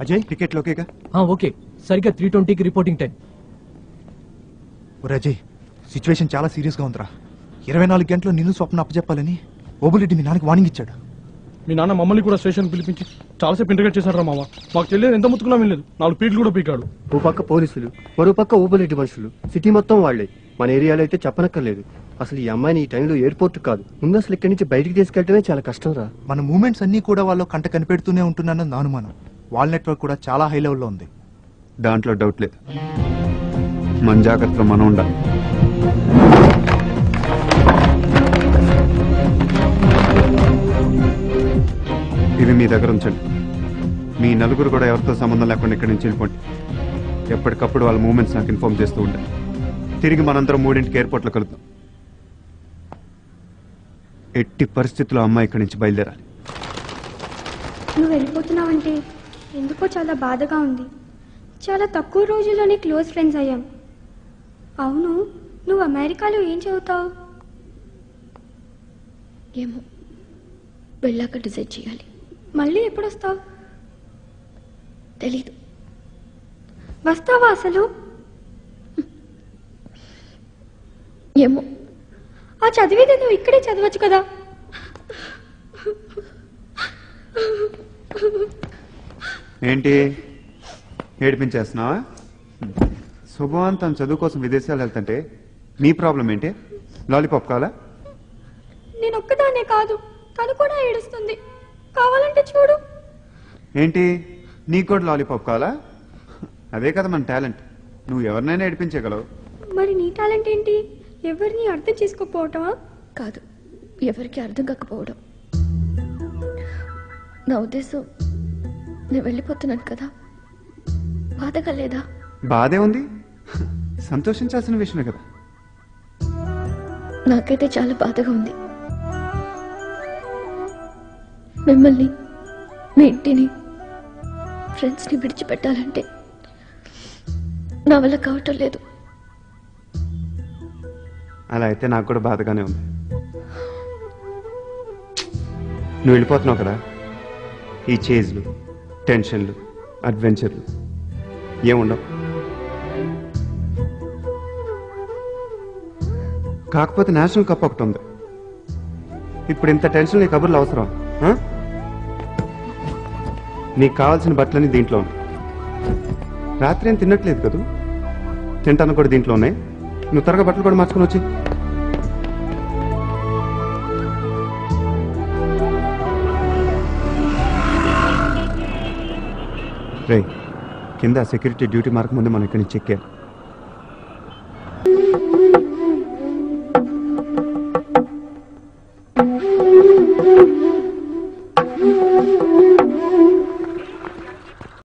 Ajay ticket ఓకేగా okay సరిగ్గా three ట్వంటీకి రిపోర్టింగ్ టైం ఒరే అజయ్ సిచ్యువేషన్ చాలా సీరియస్గా ఉందిరా ఇరవై నాలుగు గంటలు నిన్ను స్వప్న అప్పచెప్పాలని ఓబులెడ్డి మీ నాన్నకి వార్నింగ్ ఇచ్చాడు మీ నాన్న మమ్మల్ని కూడా స్టేషన్ పిలిపించి చాలాసేపు ఇంటర్గేట్ చేశారా మామ మాకు తెలియదు ఎంత ముత్తుకున్నా వెళ్ళలేదు నాలుగు పీట్లు కూడా పీకాడు ఓ పక్క పోలీసులు మరో పక్క ఊబలెడ్డి మనుషులు సిటీ మొత్తం వాళ్లే మన ఏరియాలో అయితే చెప్పనక్కర్లేదు అసలు ఈ అమ్మాయిని ఈ టైంలో ఎయిర్పోర్ట్ కాదు ముందు అసలు ఇక్కడి నుంచి బయటికి తీసుకెళ్ళటమే చాలా కష్టం రా మన మూమెంట్స్ అన్నీ కూడా వాళ్ళు కంట కనిపెడుతూనే ఉంటున్నానని నా అనుమానం వాళ్ళ నెట్వర్క్ కూడా చాలా హై లెవెల్లో ఉంది దాంట్లో డౌట్ లేదు మన జాగ్రత్తలో మనం ఉండాలి ఇవి మీ దగ్గర ఉంచండి మీ నలుగురు కూడా ఎవరితో సంబంధం లేకుండా ఇక్కడి నుంచి వెళ్ళిపోండి ఎప్పటికప్పుడు వాళ్ళ మూమెంట్స్ నాకు ఇన్ఫార్మ్ చేస్తూ ఉండండి తిరిగి మనందరం మూడింటికి ఎయిర్పోర్ట్లో కలుద్దాం ఎట్టి పరిస్థితుల్లో అమ్మాయి ఇక్కడి నుంచి బయలుదేరాలి నువ్వు వెళ్ళిపోతున్నావంటే ఎందుకో చాలా బాధగా ఉంది చాలా తక్కువ రోజుల్లోనే క్లోజ్ ఫ్రెండ్స్ అయ్యాం అవును నువ్వు అమెరికాలో ఏం చదువుతావు ఏమో వెళ్ళాక డిసైడ్ చేయాలి మళ్ళీ ఎప్పుడు వస్తావు తెలీదు వస్తావా అసలు ఏమో ఆ చదివేది నువ్వు ఇక్కడే చదవచ్చు కదా ఏంటి ఏడిపించేస్తున్నావా శుభవాన్ తన చదువు కోసం విదేశాలు వెళ్తుంటే నీ ప్రాబ్లం ఏంటి లాలీపాప్ కావాలా నేను ఒక్కదానే కాదు తను కూడా ఏడుస్తుంది కావాలంటే చూడు ఏంటి నీకు కూడా లాలీపాప్ కావాలా అదే కదా మన టాలెంట్ నువ్వు ఎవరినైనా ఏడిపించగలవు మరి నీ టాలెంట్ ఏంటి ఎవరిని అర్థం చేసుకోకపోవటమా కాదు ఎవరికి అర్థం కాకపోవడం నా ఉద్దేశం నేను వెళ్ళిపోతున్నాను కదా బాధగా లేదా బాధే ఉంది సంతోషించాల్సిన విషయమే కదా నాకైతే చాలా బాధగా ఉంది మిమ్మల్ని మీ ఇంటిని ఫ్రెండ్స్ని విడిచిపెట్టాలంటే నా వల్ల కావటం లేదు అలా అయితే నాకు కూడా బాధగానే ఉంది నువ్వు వెళ్ళిపోతున్నావు కదా ఈ చేజ్లు టెన్షన్లు అడ్వెంచర్లు ఏముండవు కాకపోతే నేషనల్ కప్ ఒకటి ఉంది ఇప్పుడు ఇంత టెన్షన్ నీ కబుర్లు అవసరం ఆ? నీకు కావాల్సిన బట్టలన్నీ దీంట్లో ఉన్నాయి రాత్రి ఏం తినట్లేదు కదూ తింటాను కూడా దీంట్లో ఉన్నాయి నువ్వు త్వరగా బట్టలు కూడా మార్చుకొని వచ్చి రే కింద సెక్యూరిటీ డ్యూటీ మార్క్ ముందు మనం ఇక్కడి నుంచి ఎక్కారు